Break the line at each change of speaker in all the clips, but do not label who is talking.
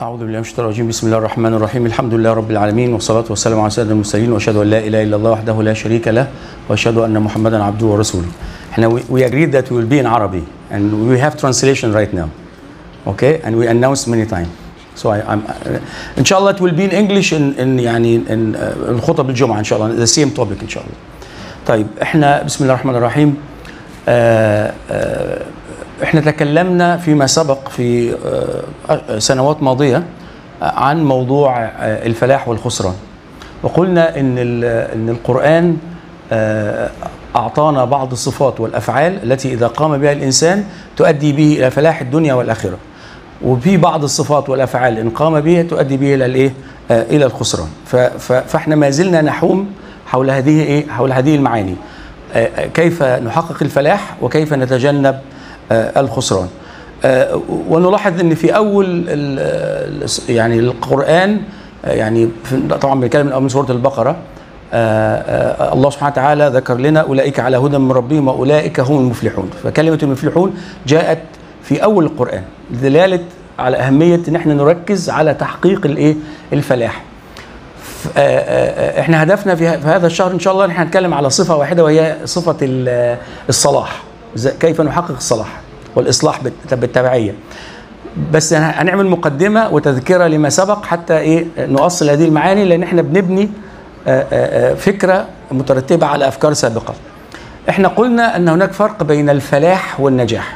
أعوذ بالله من الشيطان الرجيم بسم الله الرحمن الرحيم الحمد لله رب العالمين والصلاة والسلام على سيدنا المرسلين وأشهد أن لا إله إلا الله وحده لا شريك له وأشهد أن محمدا عبده ورسوله احنا we, we agreed that we will be in Arabic and we have translation right now okay and we announced many times so I, I'm uh, إن شاء الله it will be in English in, in يعني in uh, الخطب الجمعة إن شاء الله the same topic إن شاء الله طيب احنا بسم الله الرحمن الرحيم آه آه احنا تكلمنا فيما سبق في آه، سنوات ماضيه عن موضوع آه، الفلاح والخسران وقلنا ان ال- ان القران آه، اعطانا بعض الصفات والافعال التي اذا قام بها الانسان تؤدي به الى فلاح الدنيا والاخره وفي بعض الصفات والافعال ان قام بها تؤدي به الى الايه آه، الى الخسران ف- ف- فاحنا ما زلنا نحوم حول هذه ايه حول هذه المعاني آه، آه، كيف نحقق الفلاح وكيف نتجنب آه، الخسران آه، ونلاحظ ان في اول ال- ال- يعني القران آه، يعني في- طبعا بنتكلم من اول من سوره البقره آه، آه، الله سبحانه وتعالى ذكر لنا اولئك على هدى من ربهم واولئك هم المفلحون فكلمه المفلحون جاءت في اول القران دلاله على اهميه ان احنا نركز على تحقيق الايه الفلاح ف- آه، آه، آه، احنا هدفنا في ه- في هذا الشهر ان شاء الله ان احنا هنتكلم على صفه واحده وهي صفه ال- الصلاح إزاي- كيف نحقق الصلاح والاصلاح بالت- بالتبعيه بس هن- هنعمل مقدمه وتذكره لما سبق حتى ايه نؤصل هذه المعاني لان احنا بنبني آه، آه، آه، فكره مترتبه على افكار سابقه احنا قلنا ان هناك فرق بين الفلاح والنجاح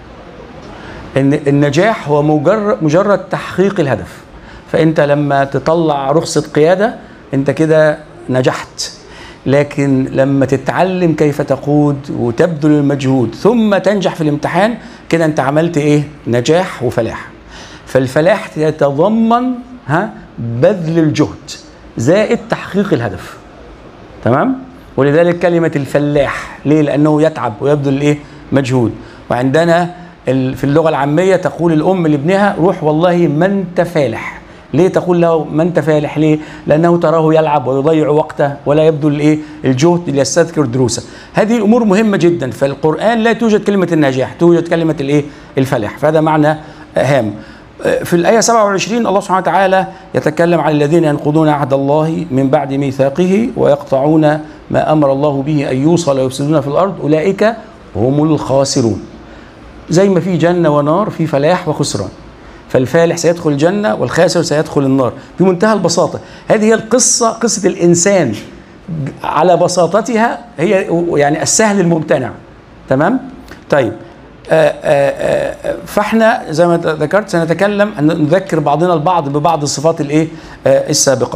ان النجاح هو مجرد مجرد تحقيق الهدف فانت لما تطلع رخصه قياده انت كده نجحت لكن لما تتعلم كيف تقود وتبذل المجهود ثم تنجح في الامتحان كده انت عملت ايه نجاح وفلاح فالفلاح يتضمن ها بذل الجهد زائد تحقيق الهدف تمام ولذلك كلمة الفلاح ليه لأنه يتعب ويبذل إيه مجهود وعندنا ال- في اللغة العامية تقول الأم لابنها روح والله ما أنت فالح ليه تقول له ما أنت فالح ليه لأنه تراه يلعب ويضيع وقته ولا يبذل إيه الجهد ليستذكر دروسه هذه الأمور مهمة جدا فالقرآن لا توجد كلمة النجاح توجد كلمة الإيه الفلاح فهذا معنى هام في الآية 27 الله سبحانه وتعالى يتكلم عن الذين ينقضون عهد الله من بعد ميثاقه ويقطعون ما أمر الله به أن يوصل ويفسدون في الأرض أولئك هم الخاسرون زي ما في جنة ونار في فلاح وخسران فالفالح سيدخل الجنة والخاسر سيدخل النار بمنتهى البساطة هذه هي القصة قصة الإنسان على بساطتها هي يعني السهل الممتنع تمام طيب آه، آه، آه، فاحنا زي ما ذكرت سنتكلم أن نذكر بعضنا البعض ببعض الصفات الايه آه، السابقه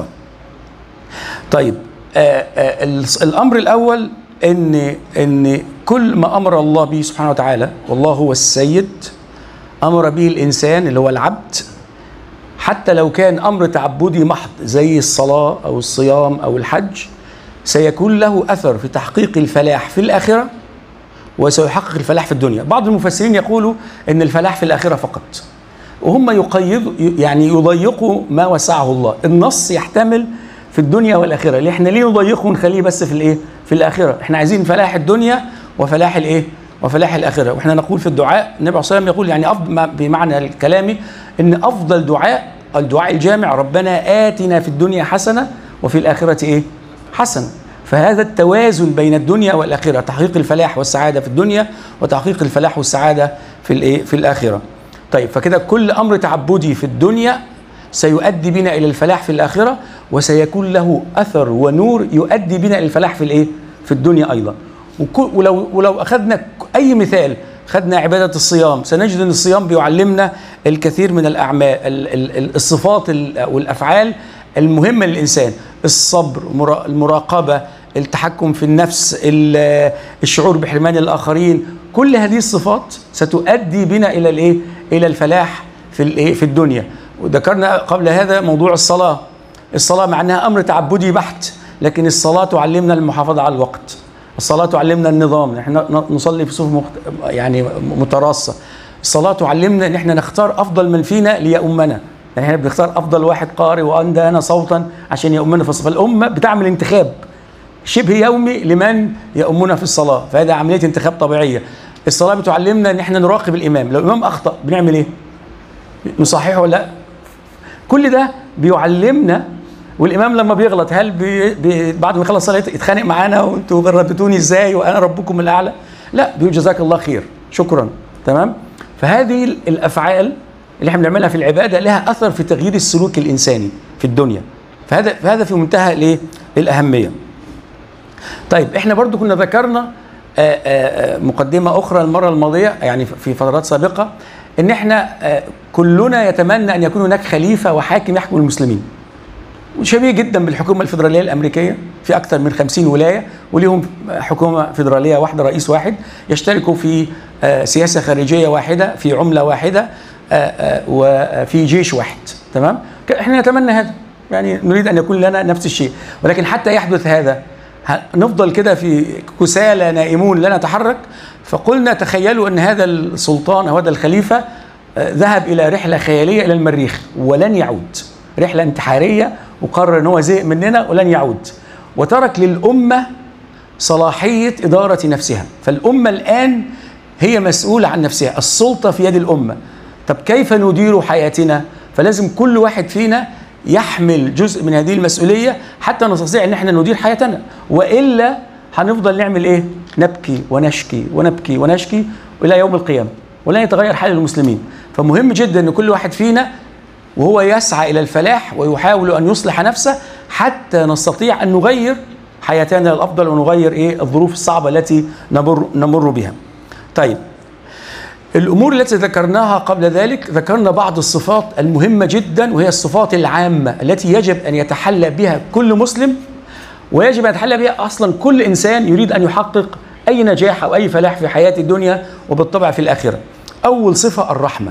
طيب آه، آه، الس- الامر الاول ان ان كل ما امر الله به سبحانه وتعالى والله هو السيد امر به الانسان اللي هو العبد حتى لو كان امر تعبدي محض زي الصلاه او الصيام او الحج سيكون له اثر في تحقيق الفلاح في الاخره وسيحقق الفلاح في الدنيا بعض المفسرين يقولوا ان الفلاح في الاخره فقط وهم يقيدوا يعني يضيقوا ما وسعه الله النص يحتمل في الدنيا والاخره اللي احنا ليه نضيقه ونخليه بس في الايه في الاخره احنا عايزين فلاح الدنيا وفلاح الايه وفلاح الاخره واحنا نقول في الدعاء النبي عليه الصلاه والسلام يقول يعني أفضل ما- بمعنى الكلامي ان افضل دعاء الدعاء الجامع ربنا اتنا في الدنيا حسنه وفي الاخره ايه حسنه فهذا التوازن بين الدنيا والاخره تحقيق الفلاح والسعاده في الدنيا وتحقيق الفلاح والسعاده في الايه في الاخره طيب فكده كل امر تعبدي في الدنيا سيؤدي بنا الى الفلاح في الاخره وسيكون له اثر ونور يؤدي بنا الى الفلاح في الايه في الدنيا ايضا وكل- ولو ولو اخذنا اي مثال خدنا عباده الصيام سنجد ان الصيام بيعلمنا الكثير من الاعمال ال- ال- ال- الصفات ال- والافعال المهمه للانسان الصبر المرا- المراقبه التحكم في النفس ال- الشعور بحرمان الاخرين كل هذه الصفات ستؤدي بنا الى الايه الى الفلاح في الايه في الدنيا وذكرنا قبل هذا موضوع الصلاه الصلاه مع انها امر تعبدي بحت لكن الصلاه تعلمنا المحافظه على الوقت الصلاه تعلمنا النظام نحن نصلي في صفوف مخت... يعني متراصه الصلاه تعلمنا ان احنا نختار افضل من فينا ليؤمنا يعني احنا بنختار افضل واحد قارئ واندانا صوتا عشان يؤمنا في الصلاه فالامه بتعمل انتخاب شبه يومي لمن يؤمنا في الصلاه فهذا عمليه انتخاب طبيعيه الصلاه بتعلمنا ان احنا نراقب الامام لو الامام اخطا بنعمل ايه نصححه ولا لا كل ده بيعلمنا والامام لما بيغلط هل بي بي بعد ما يخلص صلاه يتخانق معانا وانتوا ردتوني ازاي وانا ربكم الاعلى لا بيقول جزاك الله خير شكرا تمام فهذه الافعال اللي احنا بنعملها في العباده لها اثر في تغيير السلوك الانساني في الدنيا فهذا فهذا في منتهى الايه الاهميه طيب احنا برضو كنا ذكرنا آآ آآ مقدمه اخرى المره الماضيه يعني في فترات سابقه ان احنا كلنا يتمنى ان يكون هناك خليفه وحاكم يحكم المسلمين شبيه جدا بالحكومه الفيدراليه الامريكيه في اكثر من 50 ولايه وليهم حكومه فيدراليه واحده رئيس واحد يشتركوا في سياسه خارجيه واحده في عمله واحده وفي جيش واحد تمام احنا نتمنى هذا يعني نريد ان يكون لنا نفس الشيء ولكن حتى يحدث هذا نفضل كده في كسالى نائمون لا نتحرك فقلنا تخيلوا ان هذا السلطان او هذا الخليفه ذهب الى رحله خياليه الى المريخ ولن يعود رحله انتحاريه وقرر ان هو زهق مننا ولن يعود وترك للامه صلاحيه اداره نفسها فالامه الان هي مسؤوله عن نفسها السلطه في يد الامه طب كيف ندير حياتنا فلازم كل واحد فينا يحمل جزء من هذه المسؤوليه حتى نستطيع ان احنا ندير حياتنا والا هنفضل نعمل ايه نبكي ونشكي ونبكي ونشكي الى يوم القيامه ولن يتغير حال المسلمين فمهم جدا ان كل واحد فينا وهو يسعى الى الفلاح ويحاول ان يصلح نفسه حتى نستطيع ان نغير حياتنا للافضل ونغير ايه الظروف الصعبه التي نمر نمر بها. طيب الامور التي ذكرناها قبل ذلك ذكرنا بعض الصفات المهمه جدا وهي الصفات العامه التي يجب ان يتحلى بها كل مسلم ويجب ان يتحلى بها اصلا كل انسان يريد ان يحقق اي نجاح او اي فلاح في حياه الدنيا وبالطبع في الاخره. اول صفه الرحمه.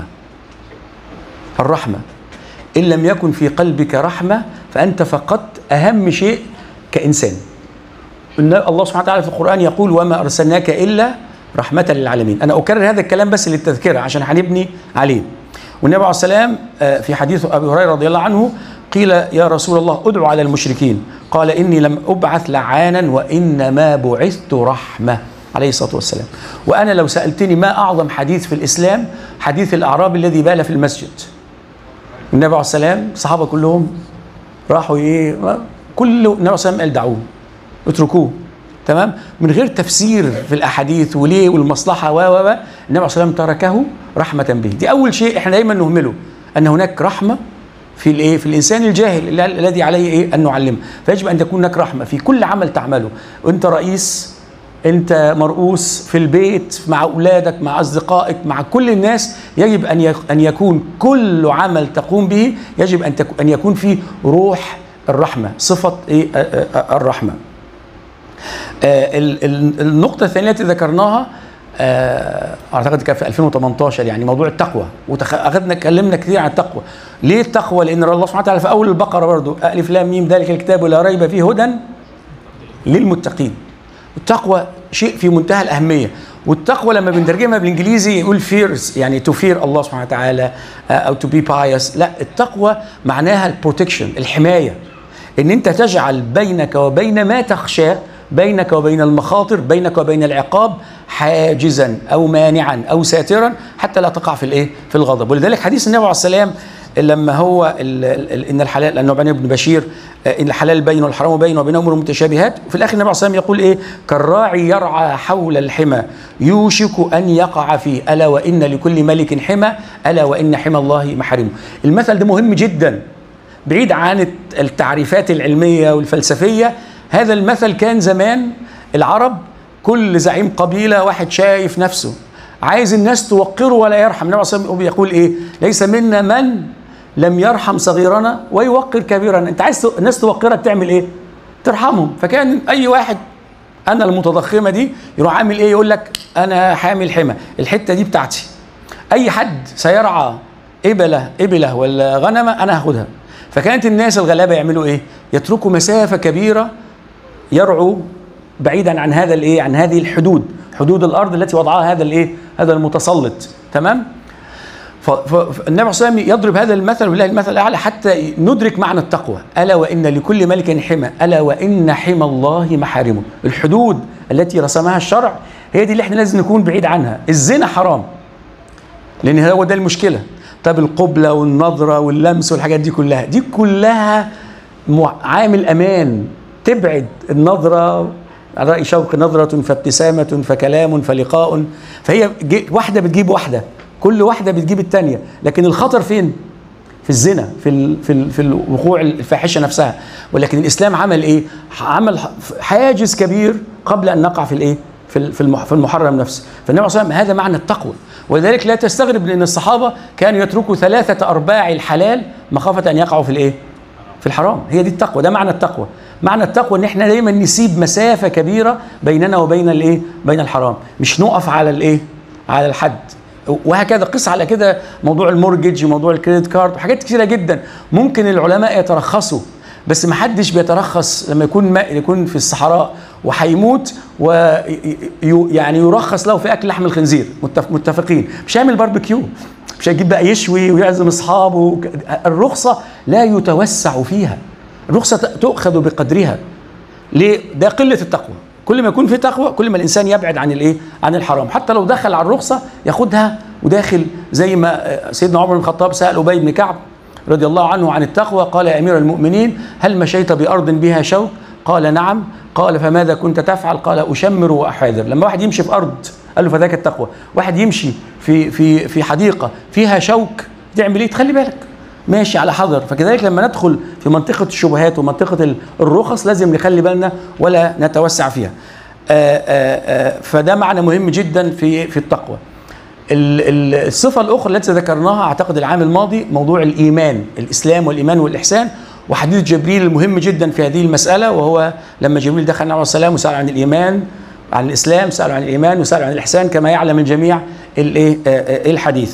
الرحمه. ان لم يكن في قلبك رحمه فانت فقدت اهم شيء كانسان. الله سبحانه وتعالى في القران يقول وما ارسلناك الا رحمة للعالمين أنا أكرر هذا الكلام بس للتذكرة عشان هنبني عليه والنبي عليه السلام في حديث أبي هريرة رضي الله عنه قيل يا رسول الله ادعو على المشركين قال إني لم أبعث لعانا وإنما بعثت رحمة عليه الصلاة والسلام وأنا لو سألتني ما أعظم حديث في الإسلام حديث الأعراب الذي بال في المسجد النبي عليه السلام الصحابة كلهم راحوا إيه كل النبي عليه السلام قال دعوه اتركوه تمام من غير تفسير في الاحاديث وليه والمصلحه و و النبي عليه الصلاه والسلام تركه رحمه به دي اول شيء احنا دايما نهمله ان هناك رحمه في الايه في الانسان الجاهل الذي عليه ايه ان نعلمه فيجب ان تكون هناك رحمه في كل عمل تعمله انت رئيس انت مرؤوس في البيت مع اولادك مع اصدقائك مع كل الناس يجب ان ان يكون كل عمل تقوم به يجب ان ان يكون فيه روح الرحمه صفه ايه الرحمه آه النقطة الثانية التي ذكرناها آه اعتقد كان في 2018 يعني موضوع التقوى واخذنا اتكلمنا كثير عن التقوى ليه التقوى لان الله سبحانه وتعالى في اول البقره برضه الف لام ميم ذلك الكتاب لا ريب فيه هدى للمتقين التقوى شيء في منتهى الاهميه والتقوى لما بنترجمها بالانجليزي يقول فيرز يعني تو فير الله سبحانه وتعالى او تو بي بايس لا التقوى معناها البروتكشن الحمايه ان انت تجعل بينك وبين ما تخشاه بينك وبين المخاطر بينك وبين العقاب حاجزا او مانعا او ساترا حتى لا تقع في الايه في الغضب ولذلك حديث النبي عليه السلام لما هو ال ال ان الحلال النعمان بن بشير ان الحلال بين والحرام بين وبينهم امور متشابهات وفي الاخر النبي عليه السلام يقول ايه كالراعي يرعى حول الحمى يوشك ان يقع فيه الا وان لكل ملك حمى الا وان حمى الله محارمه المثل ده مهم جدا بعيد عن التعريفات العلميه والفلسفيه هذا المثل كان زمان العرب كل زعيم قبيله واحد شايف نفسه عايز الناس توقره ولا يرحم النبي صلى الله عليه وسلم يقول ايه ليس منا من لم يرحم صغيرنا ويوقر كبيرنا انت عايز الناس توقرك تعمل ايه ترحمهم فكان اي واحد انا المتضخمه دي يروح عامل ايه يقول لك انا حامل حمى الحته دي بتاعتي اي حد سيرعى ابله ابله ولا غنمه انا هاخدها فكانت الناس الغلابه يعملوا ايه يتركوا مسافه كبيره يرعوا بعيدا عن هذا الايه عن هذه الحدود حدود الارض التي وضعها هذا الايه هذا المتسلط تمام فالنبي صلى الله عليه وسلم يضرب هذا المثل ولله المثل الاعلى حتى ندرك معنى التقوى الا وان لكل ملك حمى الا وان حمى الله محارمه الحدود التي رسمها الشرع هي دي اللي احنا لازم نكون بعيد عنها الزنا حرام لان هو ده المشكله طب القبله والنظره واللمس والحاجات دي كلها دي كلها مع- عامل امان تبعد النظره على راي شوق نظره فابتسامه فكلام فلقاء فهي جي- واحده بتجيب واحده كل واحده بتجيب الثانيه لكن الخطر فين في الزنا في ال في ال في الوقوع الفاحشه نفسها ولكن الاسلام عمل ايه عمل حاجز كبير قبل ان نقع في الايه في ال- في المح- في المحرم نفسه فالنبي صلى الله عليه وسلم هذا معنى التقوى ولذلك لا تستغرب ان الصحابه كانوا يتركوا ثلاثه ارباع الحلال مخافه ان يقعوا في الايه في الحرام هي دي التقوى ده معنى التقوى معنى التقوى ان احنا دايما نسيب مسافه كبيره بيننا وبين الايه بين الحرام مش نقف على الايه على الحد وهكذا قس على كده موضوع المورجج وموضوع الكريدت كارد وحاجات كثيره جدا ممكن العلماء يترخصوا بس ما حدش بيترخص لما يكون ما يكون في الصحراء وهيموت ويعني يرخص له في اكل لحم الخنزير متف- متفقين مش هيعمل باربيكيو مش هيجيب بقى يشوي ويعزم اصحابه الرخصه لا يتوسع فيها الرخصه تؤخذ بقدرها ليه؟ ده قله التقوى كل ما يكون في تقوى كل ما الانسان يبعد عن الايه؟ عن الحرام حتى لو دخل على الرخصه ياخدها وداخل زي ما سيدنا عمر بن الخطاب سال ابي بن كعب رضي الله عنه عن التقوى قال يا امير المؤمنين هل مشيت بارض بها شوك؟ قال نعم قال فماذا كنت تفعل؟ قال اشمر واحاذر لما واحد يمشي في ارض قال له فذاك التقوى واحد يمشي في في في حديقه فيها شوك تعمل ايه؟ تخلي بالك ماشي على حذر فكذلك لما ندخل في منطقة الشبهات ومنطقة ال- الرخص لازم نخلي بالنا ولا نتوسع فيها آآ آآ فده معنى مهم جدا في في التقوى ال- ال- الصفة الأخرى التي ذكرناها أعتقد العام الماضي موضوع الإيمان الإسلام والإيمان والإحسان وحديث جبريل المهم جدا في هذه المسألة وهو لما جبريل دخل عليه السلام وسأل عن الإيمان عن الإسلام سأل عن الإيمان وسأل عن الإحسان كما يعلم الجميع الإيه آه، آه، الحديث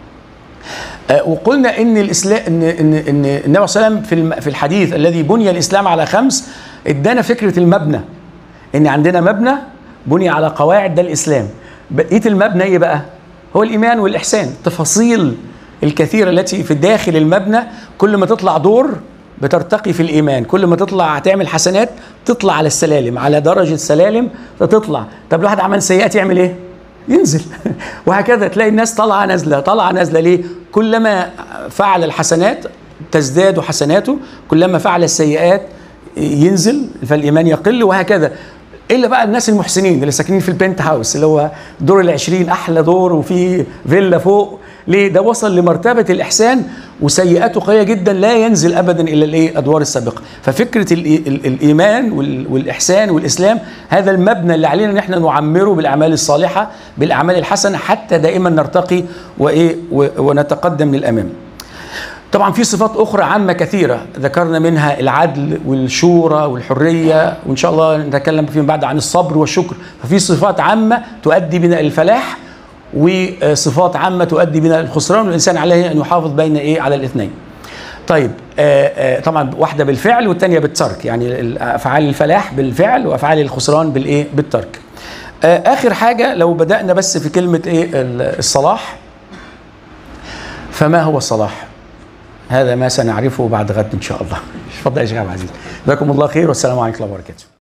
آه، وقلنا ان الاسلام ان ان ان النبي صلى الله عليه وسلم في الم- في الحديث الذي بني الاسلام على خمس ادانا فكره المبنى ان عندنا مبنى بني على قواعد ده الاسلام بقيه المبنى ايه بقى هو الايمان والاحسان التفاصيل الكثيره التي في داخل المبنى كل ما تطلع دور بترتقي في الايمان كل ما تطلع تعمل حسنات تطلع على السلالم على درجه سلالم فتطلع طب الواحد عمل سيئات يعمل ايه ينزل وهكذا تلاقي الناس طالعه نازله طالعه نازله ليه كلما فعل الحسنات تزداد حسناته كلما فعل السيئات ينزل فالايمان يقل وهكذا الا بقى الناس المحسنين اللي ساكنين في البنت هاوس اللي هو دور العشرين احلى دور وفي فيلا فوق ليه ده وصل لمرتبه الاحسان وسيئاته قويه جدا لا ينزل ابدا الى الايه ادوار السابقه ففكره الإي- ال- الايمان وال- والاحسان والاسلام هذا المبنى اللي علينا ان احنا نعمره بالاعمال الصالحه بالاعمال الحسنه حتى دائما نرتقي وايه و- ونتقدم للامام طبعا في صفات اخرى عامه كثيره ذكرنا منها العدل والشورى والحريه وان شاء الله نتكلم فيما بعد عن الصبر والشكر ففي صفات عامه تؤدي بنا الى الفلاح وصفات عامه تؤدي بنا الخسران والانسان عليه ان يحافظ بين ايه على الاثنين طيب آه آه طبعا واحده بالفعل والثانيه بالترك يعني افعال الفلاح بالفعل وافعال الخسران بالايه بالترك آه اخر حاجه لو بدانا بس في كلمه ايه ال- الصلاح فما هو الصلاح هذا ما سنعرفه بعد غد ان شاء الله اتفضل يا شيخ عبد العزيز جزاكم الله خير والسلام عليكم ورحمه الله وبركاته